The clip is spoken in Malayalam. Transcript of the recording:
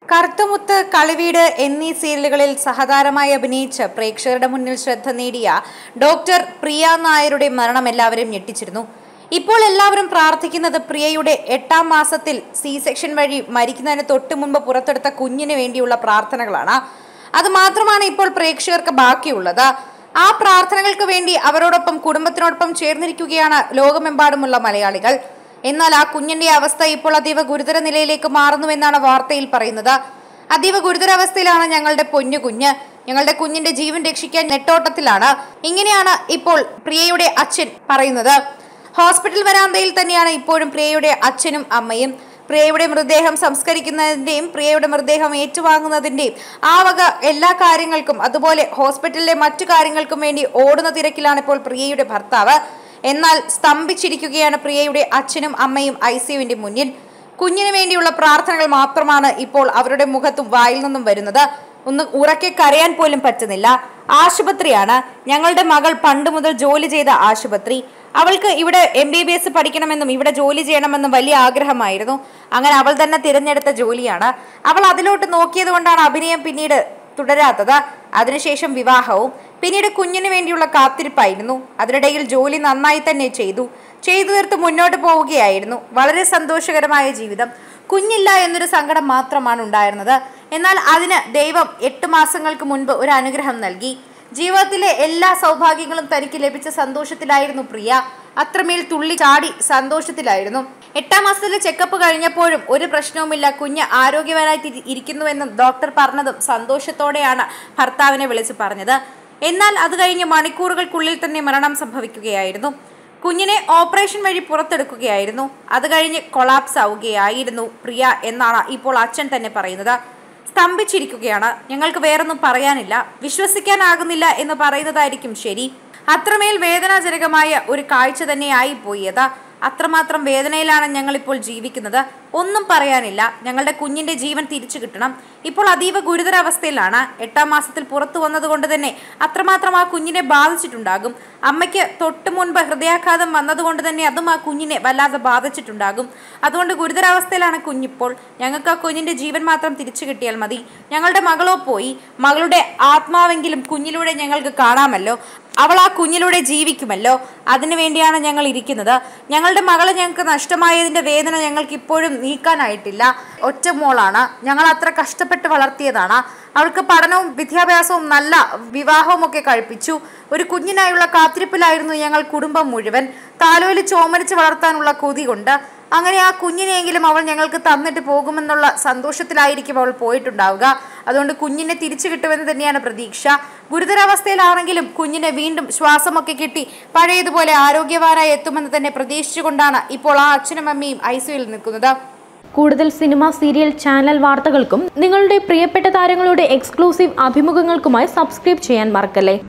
കറുത്തമുത്ത് കളിവീട് എന്നീ സീരിയലുകളിൽ സഹതാരമായി അഭിനയിച്ച് പ്രേക്ഷകരുടെ മുന്നിൽ ശ്രദ്ധ നേടിയ ഡോക്ടർ പ്രിയ നായരുടെ മരണം എല്ലാവരും ഞെട്ടിച്ചിരുന്നു ഇപ്പോൾ എല്ലാവരും പ്രാർത്ഥിക്കുന്നത് പ്രിയയുടെ എട്ടാം മാസത്തിൽ സി സെക്ഷൻ വഴി മരിക്കുന്നതിന് തൊട്ട് മുൻപ് പുറത്തെടുത്ത കുഞ്ഞിന് വേണ്ടിയുള്ള പ്രാർത്ഥനകളാണ് അത് മാത്രമാണ് ഇപ്പോൾ പ്രേക്ഷകർക്ക് ബാക്കിയുള്ളത് ആ പ്രാർത്ഥനകൾക്ക് വേണ്ടി അവരോടൊപ്പം കുടുംബത്തിനോടൊപ്പം ചേർന്നിരിക്കുകയാണ് ലോകമെമ്പാടുമുള്ള മലയാളികൾ എന്നാൽ ആ കുഞ്ഞിന്റെ അവസ്ഥ ഇപ്പോൾ അതീവ ഗുരുതര നിലയിലേക്ക് മാറുന്നുവെന്നാണ് വാർത്തയിൽ പറയുന്നത് അതീവ ഗുരുതരാവസ്ഥയിലാണ് ഞങ്ങളുടെ പൊന്നു കുഞ്ഞ് ഞങ്ങളുടെ കുഞ്ഞിന്റെ ജീവൻ രക്ഷിക്കാൻ നെട്ടോട്ടത്തിലാണ് ഇങ്ങനെയാണ് ഇപ്പോൾ പ്രിയയുടെ അച്ഛൻ പറയുന്നത് ഹോസ്പിറ്റൽ വരാന്തയിൽ തന്നെയാണ് ഇപ്പോഴും പ്രിയയുടെ അച്ഛനും അമ്മയും പ്രിയയുടെ മൃതദേഹം സംസ്കരിക്കുന്നതിന്റെയും പ്രിയയുടെ മൃതദേഹം ഏറ്റുവാങ്ങുന്നതിന്റെയും ആ വക എല്ലാ കാര്യങ്ങൾക്കും അതുപോലെ ഹോസ്പിറ്റലിലെ മറ്റു കാര്യങ്ങൾക്കും വേണ്ടി ഓടുന്ന തിരക്കിലാണ് ഇപ്പോൾ പ്രിയയുടെ ഭർത്താവ് എന്നാൽ സ്തംഭിച്ചിരിക്കുകയാണ് പ്രിയയുടെ അച്ഛനും അമ്മയും ഐ സിയുവിന്റെ മുന്നിൽ കുഞ്ഞിന് വേണ്ടിയുള്ള പ്രാർത്ഥനകൾ മാത്രമാണ് ഇപ്പോൾ അവരുടെ മുഖത്തും വായിൽ നിന്നും വരുന്നത് ഒന്ന് ഉറക്കെ കരയാൻ പോലും പറ്റുന്നില്ല ആശുപത്രിയാണ് ഞങ്ങളുടെ മകൾ പണ്ട് മുതൽ ജോലി ചെയ്ത ആശുപത്രി അവൾക്ക് ഇവിടെ എം ബി ബി എസ് പഠിക്കണമെന്നും ഇവിടെ ജോലി ചെയ്യണമെന്നും വലിയ ആഗ്രഹമായിരുന്നു അങ്ങനെ അവൾ തന്നെ തിരഞ്ഞെടുത്ത ജോലിയാണ് അവൾ അതിലോട്ട് നോക്കിയത് കൊണ്ടാണ് അഭിനയം പിന്നീട് തുടരാത്തത് അതിനുശേഷം വിവാഹവും പിന്നീട് കുഞ്ഞിന് വേണ്ടിയുള്ള കാത്തിരിപ്പായിരുന്നു അതിനിടയിൽ ജോലി നന്നായി തന്നെ ചെയ്തു ചെയ്തു തീർത്ത് മുന്നോട്ട് പോവുകയായിരുന്നു വളരെ സന്തോഷകരമായ ജീവിതം കുഞ്ഞില്ല എന്നൊരു സങ്കടം മാത്രമാണ് ഉണ്ടായിരുന്നത് എന്നാൽ അതിന് ദൈവം എട്ട് മാസങ്ങൾക്ക് മുൻപ് ഒരു അനുഗ്രഹം നൽകി ജീവിതത്തിലെ എല്ലാ സൗഭാഗ്യങ്ങളും തനിക്ക് ലഭിച്ച സന്തോഷത്തിലായിരുന്നു പ്രിയ അത്രമേൽ തുള്ളി ചാടി സന്തോഷത്തിലായിരുന്നു എട്ടാം മാസത്തിലെ ചെക്കപ്പ് കഴിഞ്ഞപ്പോഴും ഒരു പ്രശ്നവുമില്ല കുഞ്ഞ് ആരോഗ്യവാനായി തിരി- ഇരിക്കുന്നുവെന്നും ഡോക്ടർ പറഞ്ഞതും സന്തോഷത്തോടെയാണ് ഭർത്താവിനെ വിളിച്ചു പറഞ്ഞത് എന്നാൽ അത് കഴിഞ്ഞ് മണിക്കൂറുകൾക്കുള്ളിൽ തന്നെ മരണം സംഭവിക്കുകയായിരുന്നു കുഞ്ഞിനെ ഓപ്പറേഷൻ വഴി പുറത്തെടുക്കുകയായിരുന്നു അത് കഴിഞ്ഞ് കൊളാപ്സ് ആവുകയായിരുന്നു പ്രിയ എന്നാണ് ഇപ്പോൾ അച്ഛൻ തന്നെ പറയുന്നത് സ്തംഭിച്ചിരിക്കുകയാണ് ഞങ്ങൾക്ക് വേറൊന്നും പറയാനില്ല വിശ്വസിക്കാനാകുന്നില്ല എന്ന് പറയുന്നതായിരിക്കും ശരി അത്രമേൽ വേദനാജനകമായ ഒരു കാഴ്ച തന്നെയായി പോയത് അത്രമാത്രം വേദനയിലാണ് ഞങ്ങൾ ഇപ്പോൾ ജീവിക്കുന്നത് ഒന്നും പറയാനില്ല ഞങ്ങളുടെ കുഞ്ഞിന്റെ ജീവൻ തിരിച്ചു കിട്ടണം ഇപ്പോൾ അതീവ ഗുരുതരാവസ്ഥയിലാണ് എട്ടാം മാസത്തിൽ പുറത്തു വന്നതുകൊണ്ട് തന്നെ അത്രമാത്രം ആ കുഞ്ഞിനെ ബാധിച്ചിട്ടുണ്ടാകും അമ്മയ്ക്ക് തൊട്ട് മുൻപ് ഹൃദയാഘാതം വന്നതുകൊണ്ട് തന്നെ അതും ആ കുഞ്ഞിനെ വല്ലാതെ ബാധിച്ചിട്ടുണ്ടാകും അതുകൊണ്ട് ഗുരുതരാവസ്ഥയിലാണ് കുഞ്ഞിപ്പോൾ ഞങ്ങൾക്ക് ആ കുഞ്ഞിന്റെ ജീവൻ മാത്രം തിരിച്ചു കിട്ടിയാൽ മതി ഞങ്ങളുടെ മകളോ പോയി മകളുടെ ആത്മാവെങ്കിലും കുഞ്ഞിലൂടെ ഞങ്ങൾക്ക് കാണാമല്ലോ അവൾ ആ കുഞ്ഞിലൂടെ ജീവിക്കുമല്ലോ അതിനു വേണ്ടിയാണ് ഞങ്ങൾ ഇരിക്കുന്നത് ഞങ്ങളുടെ മകളെ ഞങ്ങൾക്ക് നഷ്ടമായതിന്റെ വേദന ഞങ്ങൾക്ക് ഇപ്പോഴും നീക്കാനായിട്ടില്ല ഒറ്റ മോളാണ് ഞങ്ങൾ അത്ര കഷ്ടപ്പെട്ട് വളർത്തിയതാണ് അവൾക്ക് പഠനവും വിദ്യാഭ്യാസവും നല്ല വിവാഹവും ഒക്കെ കഴിപ്പിച്ചു ഒരു കുഞ്ഞിനായുള്ള കാത്തിരിപ്പിലായിരുന്നു ഞങ്ങൾ കുടുംബം മുഴുവൻ താലോലി ചോമനിച്ച് വളർത്താനുള്ള കൊതി കൊണ്ട് അങ്ങനെ ആ കുഞ്ഞിനെയെങ്കിലും അവൾ ഞങ്ങൾക്ക് തന്നിട്ട് പോകുമെന്നുള്ള സന്തോഷത്തിലായിരിക്കും അവൾ പോയിട്ടുണ്ടാവുക അതുകൊണ്ട് കുഞ്ഞിനെ തിരിച്ചു കിട്ടുമെന്ന് തന്നെയാണ് പ്രതീക്ഷ ഗുരുതരാവസ്ഥയിലാണെങ്കിലും കുഞ്ഞിനെ വീണ്ടും ശ്വാസമൊക്കെ കിട്ടി പഴയതുപോലെ ആരോഗ്യവാനായി എത്തുമെന്ന് തന്നെ പ്രതീക്ഷിച്ചുകൊണ്ടാണ് ഇപ്പോൾ ആ അച്ഛനും അമ്മയും ഐ സിയുയിൽ നിൽക്കുന്നത് കൂടുതൽ സിനിമ സീരിയൽ ചാനൽ വാർത്തകൾക്കും നിങ്ങളുടെ പ്രിയപ്പെട്ട താരങ്ങളുടെ എക്സ്ക്ലൂസീവ് അഭിമുഖങ്ങൾക്കുമായി സബ്സ്ക്രൈബ് ചെയ്യാൻ മറക്കല്ലേ